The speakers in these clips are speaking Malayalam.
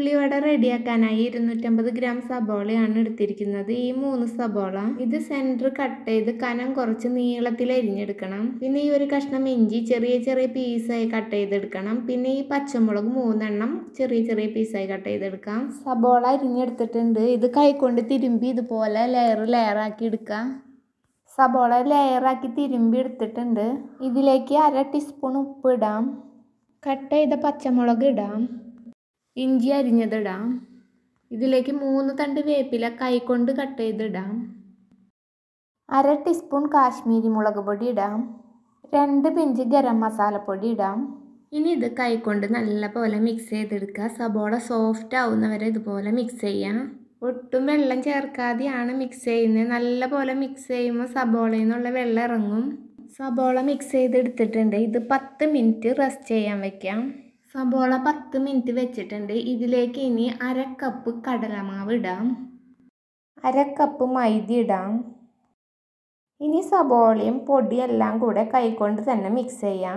ഉള്ളിവട റെഡിയാക്കാനായി ഇരുന്നൂറ്റമ്പത് ഗ്രാം സബോളയാണ് എടുത്തിരിക്കുന്നത് ഈ മൂന്ന് സബോള ഇത് സെൻറ്റർ കട്ട് ചെയ്ത് കനം കുറച്ച് നീളത്തിൽ അരിഞ്ഞെടുക്കണം പിന്നെ ഈ ഒരു കഷ്ണം ഇഞ്ചി ചെറിയ ചെറിയ പീസായി കട്ട് ചെയ്തെടുക്കണം പിന്നെ ഈ പച്ചമുളക് മൂന്നെണ്ണം ചെറിയ ചെറിയ പീസായി കട്ട് ചെയ്തെടുക്കാം സബോള അരിഞ്ഞെടുത്തിട്ടുണ്ട് ഇത് കൈകൊണ്ട് തിരുമ്പി ഇതുപോലെ ലെയർ ലെയർ ആക്കി എടുക്കാം സബോള ലെയറാക്കി തിരുമ്പി എടുത്തിട്ടുണ്ട് ഇതിലേക്ക് അര ടീസ്പൂൺ ഉപ്പ് ഇടാം കട്ട് ചെയ്ത പച്ചമുളക് ഇടാം ഇഞ്ചി അരിഞ്ഞതിടാം ഇതിലേക്ക് മൂന്ന് തണ്ട് വേപ്പില കൈകൊണ്ട് കട്ട് ചെയ്തിടാം അര ടീസ്പൂൺ കാശ്മീരി മുളക് പൊടി ഇടാം രണ്ട് പിഞ്ച് ഗരം മസാലപ്പൊടി ഇടാം ഇനി ഇത് കൈകൊണ്ട് നല്ല പോലെ മിക്സ് ചെയ്തെടുക്കുക സബോള സോഫ്റ്റ് ആവുന്നവരെ ഇതുപോലെ മിക്സ് ചെയ്യാം ഒട്ടും വെള്ളം ചേർക്കാതെയാണ് മിക്സ് ചെയ്യുന്നത് നല്ല പോലെ മിക്സ് ചെയ്യുമ്പോൾ സബോളയിൽ നിന്നുള്ള വെള്ളം ഇറങ്ങും സബോള മിക്സ് ചെയ്തെടുത്തിട്ടുണ്ട് ഇത് പത്ത് മിനിറ്റ് റെസ്റ്റ് ചെയ്യാൻ വെക്കാം സബോള പത്ത് മിനിറ്റ് വെച്ചിട്ടുണ്ട് ഇതിലേക്ക് ഇനി അര കപ്പ് കടലമാവ് ഇടാം അര കപ്പ് മൈദ ഇടാം ഇനി സബോളയും പൊടിയെല്ലാം കൂടെ കൈകൊണ്ട് തന്നെ മിക്സ് ചെയ്യാം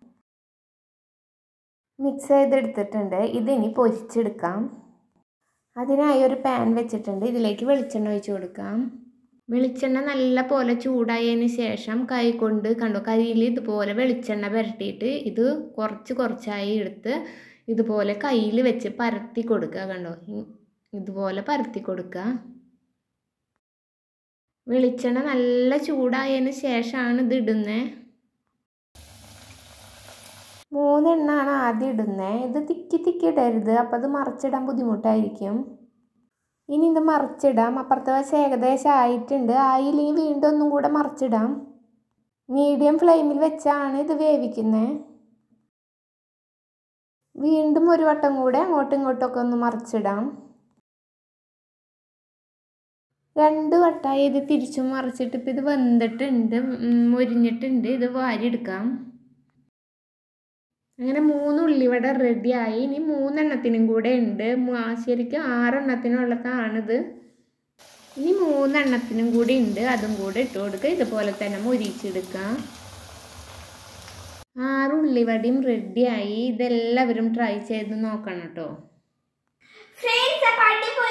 മിക്സ് ചെയ്തെടുത്തിട്ടുണ്ട് ഇതിനി പൊരിച്ചെടുക്കാം അതിനായി ഒരു പാൻ വെച്ചിട്ടുണ്ട് ഇതിലേക്ക് വെളിച്ചെണ്ണ ഒഴിച്ച് കൊടുക്കാം വെളിച്ചെണ്ണ നല്ല പോലെ ചൂടായതിന് ശേഷം കൈ കൊണ്ട് കണ്ടോ കയ്യിൽ ഇതുപോലെ വെളിച്ചെണ്ണ പുരട്ടിയിട്ട് ഇത് കുറച്ച് കുറച്ചായി എടുത്ത് ഇതുപോലെ കയ്യിൽ വെച്ച് പരത്തി കൊടുക്കുക കണ്ടോ ഇതുപോലെ പരത്തി കൊടുക്കുക വെളിച്ചെണ്ണ നല്ല ചൂടായതിന് ശേഷമാണ് ഇത് ഇടുന്നത് മൂന്നെണ്ണാണ് ആദ്യം ഇടുന്നത് ഇത് തിക്കി തിക്കി ഇടരുത് അപ്പോൾ അത് മറിച്ചിടാൻ ബുദ്ധിമുട്ടായിരിക്കും ഇനി ഇത് മറിച്ചിടാം അപ്പുറത്തെ വശം ഏകദേശം ആയിട്ടുണ്ട് ആയില്ലെങ്കിൽ വീണ്ടും ഒന്നും കൂടെ മറിച്ചിടാം മീഡിയം ഫ്ലെയിമിൽ വെച്ചാണ് ഇത് വേവിക്കുന്നത് വീണ്ടും ഒരു വട്ടം കൂടെ അങ്ങോട്ടും ഇങ്ങോട്ടൊക്കെ ഒന്ന് മറിച്ചിടാം രണ്ട് വട്ടമായി ഇത് തിരിച്ചും മറിച്ചിട്ട് ഇപ്പം ഇത് വെന്തിട്ടുണ്ട് മൊരിഞ്ഞിട്ടുണ്ട് ഇത് വാരിയെടുക്കാം അങ്ങനെ മൂന്ന് ഉള്ളിവട റെഡിയായി ഇനി മൂന്നെണ്ണത്തിനും കൂടെ ഉണ്ട് ശരിക്കും ആറെണ്ണത്തിനുള്ളതാണിത് ഇനി മൂന്നെണ്ണത്തിനും കൂടി ഉണ്ട് അതും കൂടെ ഇട്ട് കൊടുക്കുക ഇതുപോലെ തന്നെ മുരിച്ചെടുക്കുക ആറ് ഉള്ളിവടയും റെഡിയായി ഇതെല്ലാവരും ട്രൈ ചെയ്ത് നോക്കണം കേട്ടോ ഫ്രണ്ട്സ് അപ്പോൾ അടിപൊളി